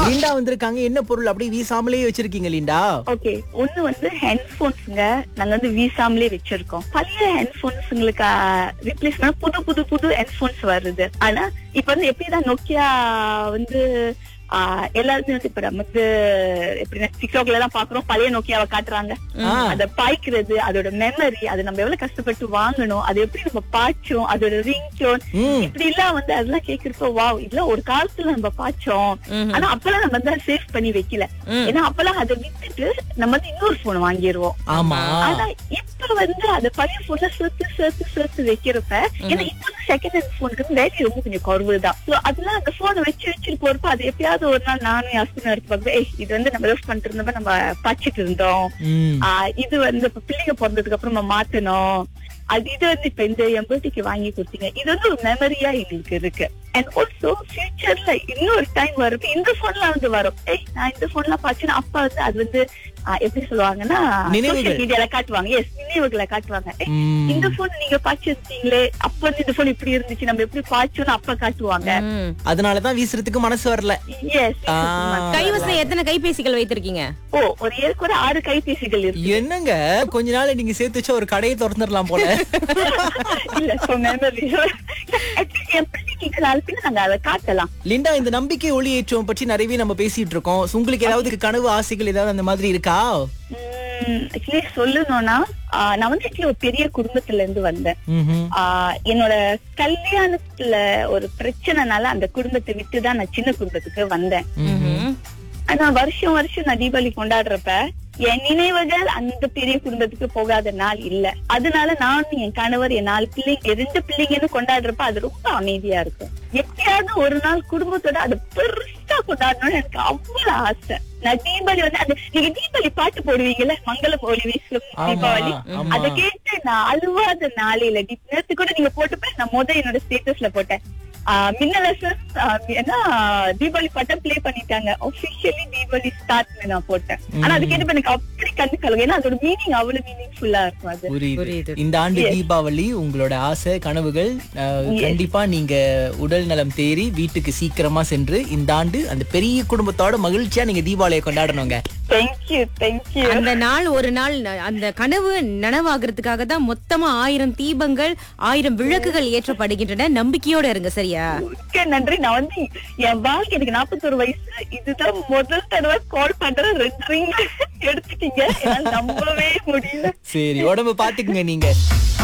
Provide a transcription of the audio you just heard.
Linda வந்திருக்காங்க என்ன பொருள் அப்படியே வீசாமலே வச்சிருக்கீங்க லிண்டா ஓகே ஒண்ணு வந்து ஹெட்போன்ஸ்ங்க நாங்க வந்து வீசாமலே வச்சிருக்கோம் பழைய ஹெட்போன்ஸ்ங்களுக்கு ரிப்ளேஸ் பண்ண புது புது புது ஹெட்போன்ஸ் வருது ஆனா இப்ப வந்து எப்படிதான் நோக்கியா வந்து ஆஹ், எல்லாருமே வந்து இப்ப நம்ம வந்து எப்படின்னா டிக்டாக்ல எல்லாம் பாக்குறோம் பழைய நோக்கியாவை காட்டுறாங்க ஆ. அத பாய்க்கிறது அதோட மெமரி அது நம்ம எவ்வளவு கஷ்டப்பட்டு வாங்கணும் அது எப்படி நம்ம பாய்ச்சோம் அதோட ரிங் டோன் ம். இப்படி எல்லாம் வந்து அதெல்லாம் கேக்குறப்போ வாவ் இதெல்லாம் ஒரு காலத்துல நம்ம பாய்ச்சோம் ஆனா அப்பெல்லாம் நம்ம வந்து சேவ் பண்ணி வைக்கல ஏன்னா அப்பெல்லாம் அதை வித்துட்டு நம்ம வந்து இன்னொரு போன் வாங்கிடுவோம் ஆமா ஆனா இப்ப வந்து அந்த பழைய போன்ல சேர்த்து சேர்த்து சேர்த்து வைக்கிறப்ப ஏன்னா இப்ப செகண்ட் ஹேண்ட் போனுக்கு வேல்யூ ரொம்ப கொஞ்சம் குறைவு தான் So அதெல்லாம் அந்த போனை வச்சு வச்சுட்டு போறப்ப அது எப்பயாவது ஒரு நாள் நானும் என் ஹஸ்பண்ட் எடுத்து பார்ப்பேன் "ஏய், இது வந்து நம்ம யூஸ் பண்ணிட்டு இருந்தப்ப நம்ம பாய்ச்சிட்டு இருந்தோம் ம். ஆஹ் இது வந்து இப்ப பிள்ளைங்க பிறந்ததுக்கு அப்புறம் நம்ம மாத்தணும் அது இது வந்து இப்ப இந்த எம்பர்ட்டிக்கு வாங்கி கொடுத்தீங்க இது வந்து ஒரு மெமரியா எங்களுக்கு இருக்கு அண்ட் ஆல்சோ ஃபியூச்சர்ல இன்னொரு டைம் வரப்ப இந்த போன்லாம் வந்து வரும் ஏய் நான் இந்த போன்லாம் பாச்சுன்னா அப்பா வந்து அது வந்து ஆஹ் எப்படி சொல்லுவாங்கன்னா நினைவுகள். மீடியால காட்டுவாங்க எஸ் நினைவுகளை காட்டுவாங்க "ஏய், ம். இந்த போன் நீங்க பாய்ச்சிருந்தீங்களே அப்ப வந்து இந்த போன் இப்படி இருந்துச்சு நம்ம எப்படி பாய்ச்சோம்னு அப்பா காட்டுவாங்க அதனாலதான் வீசுறதுக்கு மனசு வரல எஸ் ஆ. கைவசம் எத்தனை கைபேசிகள் வைத்திருக்கீங்க ஓ ஒரு ஏற்கனவே ஆறு கைபேசிகள் இருக்கு என்னங்க கொஞ்ச நாள் நீங்க சேர்த்து வச்சா ஒரு கடையை திறந்துடலாம் போல இல்ல so memory. Actually, என் பிள்ளைங்களுக்கு நாலு பின்ன நாங்க அதை காட்டலாம் லிண்டா இந்த நம்பிக்கை ஒளி ஏற்றுவோம் பற்றி நிறையவே நம்ம பேசிட்டு இருக்கோம் So, உங்களுக்கு ஏதாவது கனவு ஆசைகள் ஏதாவது அந்த மாதிரி இருக்கா ஆக்சுவலி சொல்லணும்னா ஆஹ் நான் வந்து actually ஒரு பெரிய குடும்பத்துல இருந்து வந்தேன் ம்ஹும். ஆஹ் என்னோட கல்யாணத்துல ஒரு பிரச்சனைனால அந்த குடும்பத்தை விட்டு தான் நான் சின்ன குடும்பத்துக்கு வந்தேன் ஆனா வருஷம் வருஷம் நான் தீபாவளி கொண்டாடுறப்ப என் நினைவுகள் அந்த பெரிய குடும்பத்துக்கு போகாத நாள் இல்ல அதனால நானும் என் கணவர் என் நாலு பிள்ளைங்க ரெண்டு பிள்ளைங்கன்னு கொண்டாடுறப்ப அது ரொம்ப அமைதியா இருக்கும் எப்பயாவது ஒரு நாள் குடும்பத்தோட அது பெருசா கொண்டாடணும்னு எனக்கு அவ்வளவு ஆசை நான் தீபாவளி வந்து அந்த நீங்க தீபாவளி பாட்டு போடுவீங்கல்ல மங்களம் ஒளி வீசும் ஆமா, தீபாவளி ஆமா. அதை கேட்டு நான் அழுவாத நாளையில நேத்து கூட நீங்க போட்டுப்ப நான் முத என்னோட ஸ்டேட்டஸ்ல போட்டேன் ஆஹ் மின்னலசன் ஆஹ் ஏன்னா தீபாவளி பட்டம் ப்ளே பண்ணிட்டாங்க ஒபிஷியலி தீபாவளி ஸ்டார்ட் நான் போட்டேன் ஆனா அது கேட்டு எனக்கு அப்படி கண்ணு கலங்க ஏன்னா அதோட மீனிங் அவ்வளவு மீனிங்ஃபுல்லா இருக்கும் அது புரியுது புரியுது. இந்த ஆண்டு Yes. தீபாவளி உங்களோட ஆசை கனவுகள் அஹ், Yes. கண்டிப்பா நீங்க உடல் நலம் தேறி வீட்டுக்கு சீக்கிரமா சென்று இந்த ஆண்டு அந்த பெரிய குடும்பத்தோட மகிழ்ச்சியா நீங்க தீபாவளியை கொண்டாடணுங்க தேங்க்யூ தேங்க்யூ அந்த நாள் ஒரு நாள் ந- அந்த கனவு நனவாகிறதுக்காக தான் மொத்தமா ஆயிரம் தீபங்கள் ஆயிரம் விளக்குகள் ஏற்றப்படுகின்றன நம்பிக்கையோட இருங்க சரியா மிக்க நன்றி நான் வந்து என் வாழ்க்கை எனக்கு நாற்பத்தொரு வயசு இதுதான் முதல் தடவை கால் பண்றேன் ரெண்டு ring எடுத்துட்டீங்க என்னால நம்பவே முடியல சரி உடம்பு பாத்துக்குங்க நீங்க